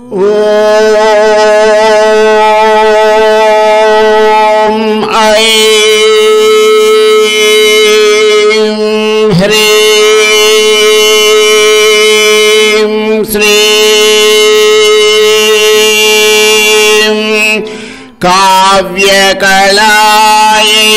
ఓం ఐం హ్రీం శ్రీం కావ్యకళాయై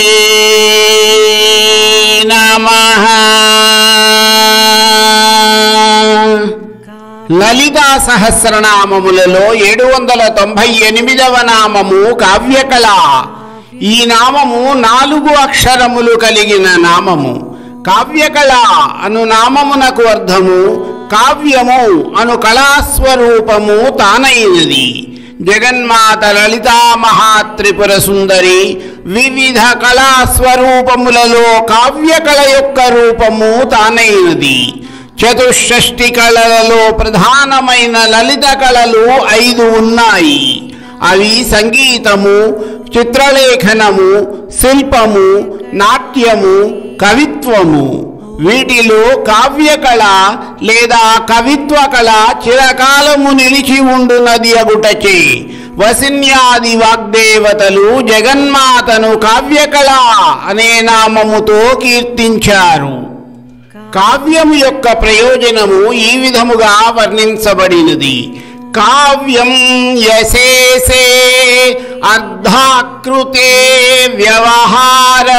నమః లలితా సహస్రనామములలో ఏడు వందల తొంభై ఎనిమిదవ నామము కావ్యకళ ఈ నామము నాలుగు అక్షరములు కలిగిన నామము కావ్యకళ అను నామమునకు అర్థము కావ్యము అను కళాస్వరూపము తానైనది జగన్మాత లలితా మహాత్రిపుర సుందరి వివిధ కళాస్వరూపములలో కావ్యకళ యొక్క రూపము తానైనది చతుషష్టి కళలలో ప్రధానమైన లలిత కళలు ఐదు ఉన్నాయి అవి సంగీతము చిత్రలేఖనము శిల్పము నాట్యము కవిత్వము వీటిలో కావ్యకళ లేదా కవిత్వ కళ చిరకాలము నిలిచి ఉండునది అగుటచే వసిన్యాది వాగ్దేవతలు జగన్మాతను కావ్యకళ అనే నామముతో కీర్తించారు కావ్యం యొక్క ప్రయోజనము ఈ విధముగా వర్ణించబడినది కావ్యం యశేసే అర్ధాకృతే వ్యవహార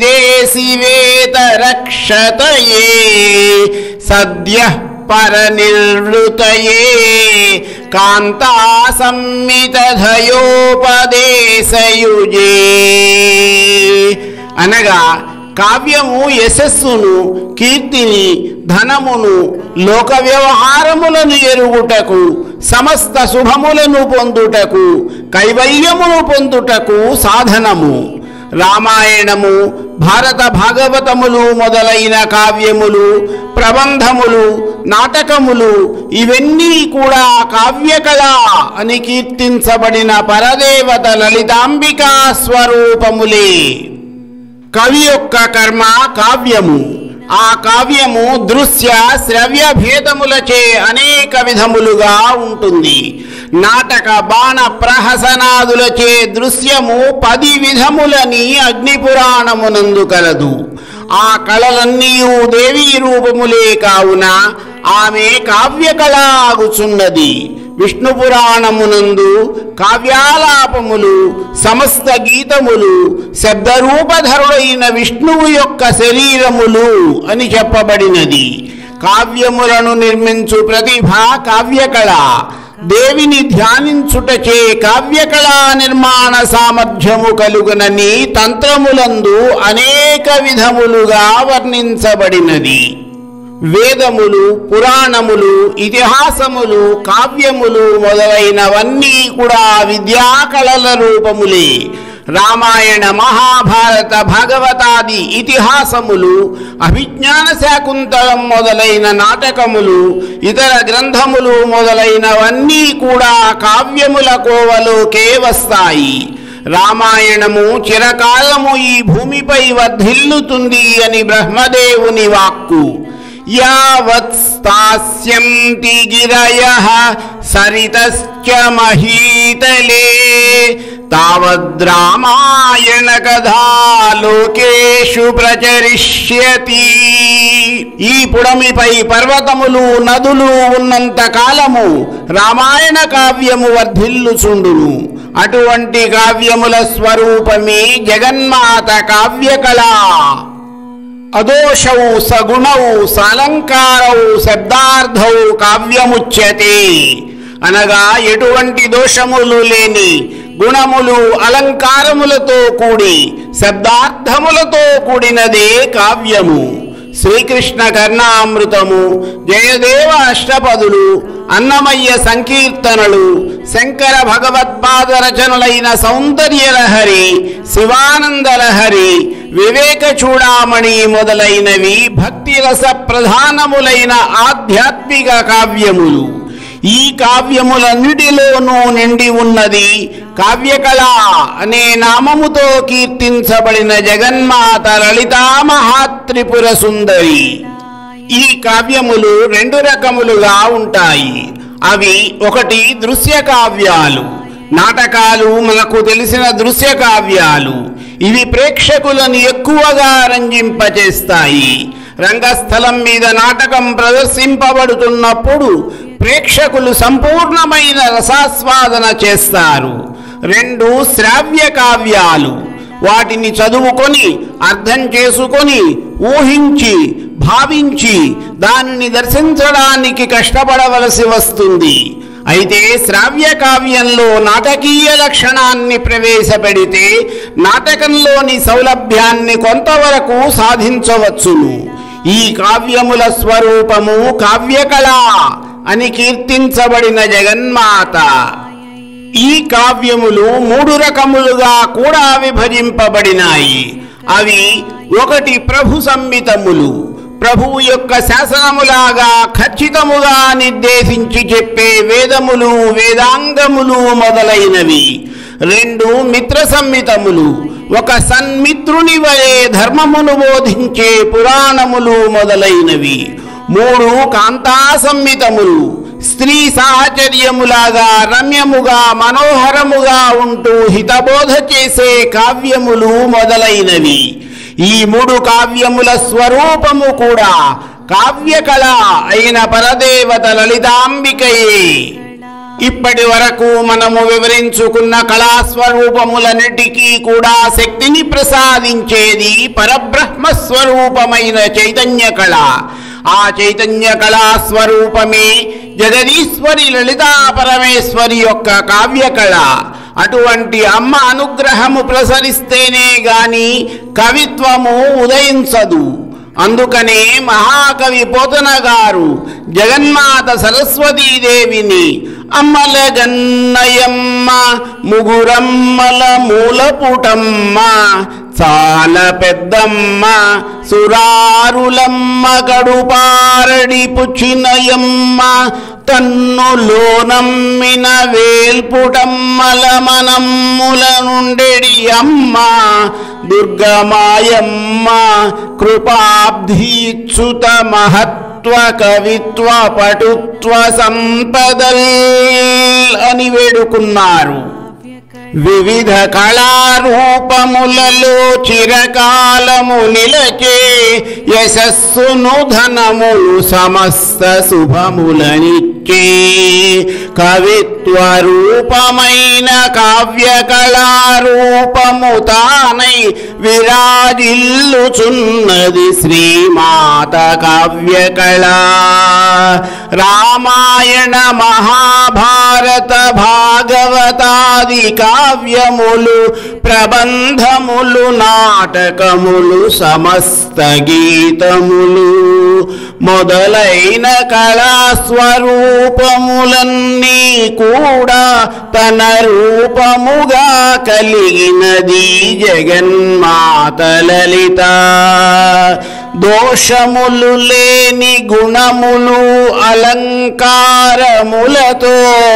విదేశివేతరక్షతయే సద్య పరనిర్వృతయే కాంతా సంమితధయోపదేశయుజే అనగా కావ్యము యశస్సును కీర్తిని ధనమును లోక వ్యవహారములను ఎరుగుటకు సమస్త శుభములను పొందుటకు కైవల్యమును పొందుటకు సాధనము రామాయణము భారత భాగవతములు మొదలైన కావ్యములు ప్రబంధములు నాటకములు ఇవన్నీ కూడా కావ్యకళ అని కీర్తించబడిన పరదేవత లలితాంబికా స్వరూపములే కవి యొక్క కర్మ కావ్యము ఆ కావ్యము దృశ్య శ్రవ్య భేదములచే అనేక విధములుగా ఉంటుంది నాటక బాణ ప్రహసనాదులచే దృశ్యము పది విధములని అగ్నిపురాణమునందు కలదు ఆ కళలన్నీ దేవీ రూపములే కావున ఆమె కావ్యకళ ఆగుచున్నది విష్ణు పురాణమునందు కావ్యాలాపములు సమస్త గీతములు శబ్దరూపధరుడైన విష్ణువు యొక్క శరీరములు అని చెప్పబడినది కావ్యములను నిర్మించు ప్రతిభ కావ్యకళ దేవిని ధ్యానించుటచే కావ్యకళా నిర్మాణ సామర్థ్యము కలుగునని తంత్రములందు అనేక విధములుగా వర్ణించబడినది వేదములు పురాణములు ఇతిహాసములు కావ్యములు మొదలైనవన్నీ కూడా విద్యాకళల రూపములే రామాయణ మహాభారత భాగవతాది ఇతిహాసములు అభిజ్ఞాన శాకుంతలం మొదలైన నాటకములు ఇతర గ్రంథములు మొదలైనవన్నీ కూడా కావ్యముల కోవలోకే వస్తాయి రామాయణము చిరకాలము ఈ భూమిపై వర్ధిల్లుతుంది అని బ్రహ్మదేవుని వాక్కు యావత్ స్థాస్యంతి గిరయః సరితశ్చ మహీతలే తావద్రామాయణ కథా లోకేషు ప్రచరిష్యతి ఈ పుడమిపై పర్వతములు నదులు ఉన్నంత కాలము రామాయణ కావ్యము వర్ధిల్లుచుండును అటువంటి కావ్యముల స్వరూపమే జగన్మాత కావ్యకళ అదోషౌ సగుణౌ సాలంకారౌ శబ్దార్థౌ కావ్యముచ్యతే అనగా ఎటువంటి దోషములు లేని గుణములు అలంకారములతో కూడి శబ్దార్థములతో కూడినదే కావ్యము శ్రీకృష్ణ కర్ణామృతము జయదేవ అష్టపదులు అన్నమయ్య సంకీర్తనలు శంకర భగవత్పాద రచనలైన సౌందర్యలహరి శివానందలహరి వివేక చూడామణి మొదలైనవి భక్తిరస ప్రధానములైన ఆధ్యాత్మిక కావ్యములు ఈ కావ్యములన్నిటిలోనూ నిండి ఉన్నది కావ్యకళ అనే నామముతో కీర్తించబడిన జగన్మాత లలితా మహాత్రిపుర సుందరి ఈ కావ్యములు రెండు రకములుగా ఉంటాయి అవి ఒకటి దృశ్య కావ్యాలు నాటకాలు మనకు తెలిసిన దృశ్య కావ్యాలు ఇవి ప్రేక్షకులను ఎక్కువగా రంజింపచేస్తాయి రంగస్థలం మీద నాటకం ప్రదర్శింపబడుతున్నప్పుడు ప్రేక్షకులు సంపూర్ణమైన రసాస్వాదన చేస్తారు రెండు శ్రావ్య కావ్యాలు వాటిని చదువుకొని అర్థం చేసుకొని ఊహించి భావించి దానిని దర్శించడానికి కష్టపడవలసి వస్తుంది అయితే శ్రావ్య కావ్యంలో నాటకీయ లక్షణాన్ని ప్రవేశపెడితే నాటకంలోని సౌలభ్యాన్ని కొంతవరకు సాధించవచ్చును ఈ కావ్యముల స్వరూపము కావ్యకళ అని కీర్తించబడిన జగన్మాత ఈ కావ్యములు మూడు రకములుగా కూడా విభజింపబడినాయి అవి ఒకటి ప్రభు సంహితములు ప్రభువు యొక్క శాసనములాగా ఖచ్చితముగా నిర్దేశించి చెప్పే వేదములు వేదాంగములు మొదలైనవి రెండు మిత్ర సంహితములు ఒక సన్మిత్రుని వలె ధర్మమును బోధించే పురాణములు మొదలైనవి మూడు కాంతా సంహితములు స్త్రీ సాహచర్యములాగా రమ్యముగా మనోహరముగా ఉంటూ హితబోధ చేసే కావ్యములు మొదలైనవి ఈ మూడు కావ్యముల స్వరూపము కూడా కావ్యకళ అయిన పరదేవత లలితాంబికయే ఇప్పటి వరకు మనము వివరించుకున్న కళాస్వరూపములన్నిటికీ కూడా శక్తిని ప్రసాదించేది పరబ్రహ్మ స్వరూపమైన చైతన్య కళ ఆ చైతన్య కళా స్వరూపమే జగదీశ్వరి లలితా పరమేశ్వరి యొక్క కావ్య కళ అటువంటి అమ్మ అనుగ్రహము ప్రసరిస్తేనే గాని కవిత్వము ఉదయించదు అందుకనే మహాకవి పోతన గారు జగన్మాత సరస్వతీదేవిని అమ్మల గన్నయమ్మ ముగురమ్మల మూలపుటమ్మ చాలా పెద్దమ్మ సురారులమ్మ కడుపారడి పుచ్చినయమ్మ తన్నులో నమ్మిన వేల్పుటమ్మల మనమ్ముల నుండెడి అమ్మ దుర్గమాయమ్మ కృపాబ్ధీచ్యుత మహత్వ కవిత్వ పటుత్వ సంపదల్ అని వేడుకున్నారు వివిధ కళారూపములలో చిరకాలము నిలచే యశస్సును ధనములు సమస్త శుభములనిచ్చే కవిత్వ రూపమైన కావ్య కళారూపము తానై విరాజిల్లుచున్నది శ్రీమాత కావ్య కళా రామాయణ మహాభారత భాగవతాది కావ్యములు ప్రబంధములు నాటకములు సమస్త గీతములు మొదలైన కళాస్వరూపములన్నీ కూడా తన రూపముగా కలిగినది జగన్మాత లలిత దోషములు లేని గుణములు అలంకారములతో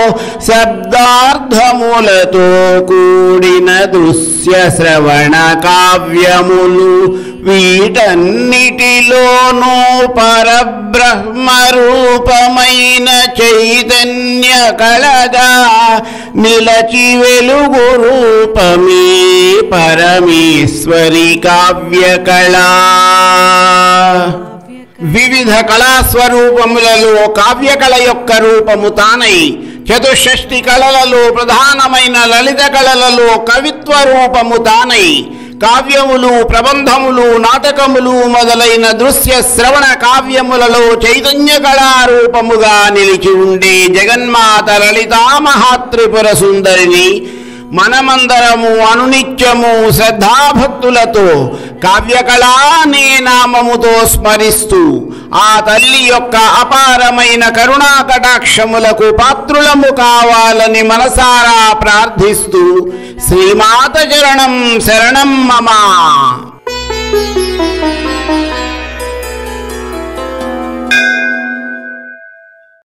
శబ్దార్థములతో కూడిన దృశ్య శ్రవణ కావ్యములు వీటన్నిటిలోనూ పరబ్రహ్మ రూపమైన చైతన్య కళగా నిలచి వెలుగు రూపమే పరమేశ్వరి కావ్య కళా వివిధ కళాస్వరూపములలో కావ్యకళ యొక్క రూపము తానై చతుషష్ఠి కళలలో ప్రధానమైన లలిత కళలలో కవిత్వ రూపము తానై కావ్యములు ప్రబంధములు నాటకములు మొదలైన దృశ్య శ్రవణ కావ్యములలో చైతన్య కళారూపముగా నిలిచి ఉండే జగన్మాత లలితా మహాత్రిపుర సుందరిని మనమందరము అనునిత్యము శ్రద్ధాభక్తులతో కావ్యకళా అనే నామముతో స్మరిస్తూ ఆ తల్లి యొక్క అపారమైన కరుణా కటాక్షములకు పాత్రులము కావాలని మనసారా ప్రార్థిస్తూ శ్రీమాత చరణం శరణం మమ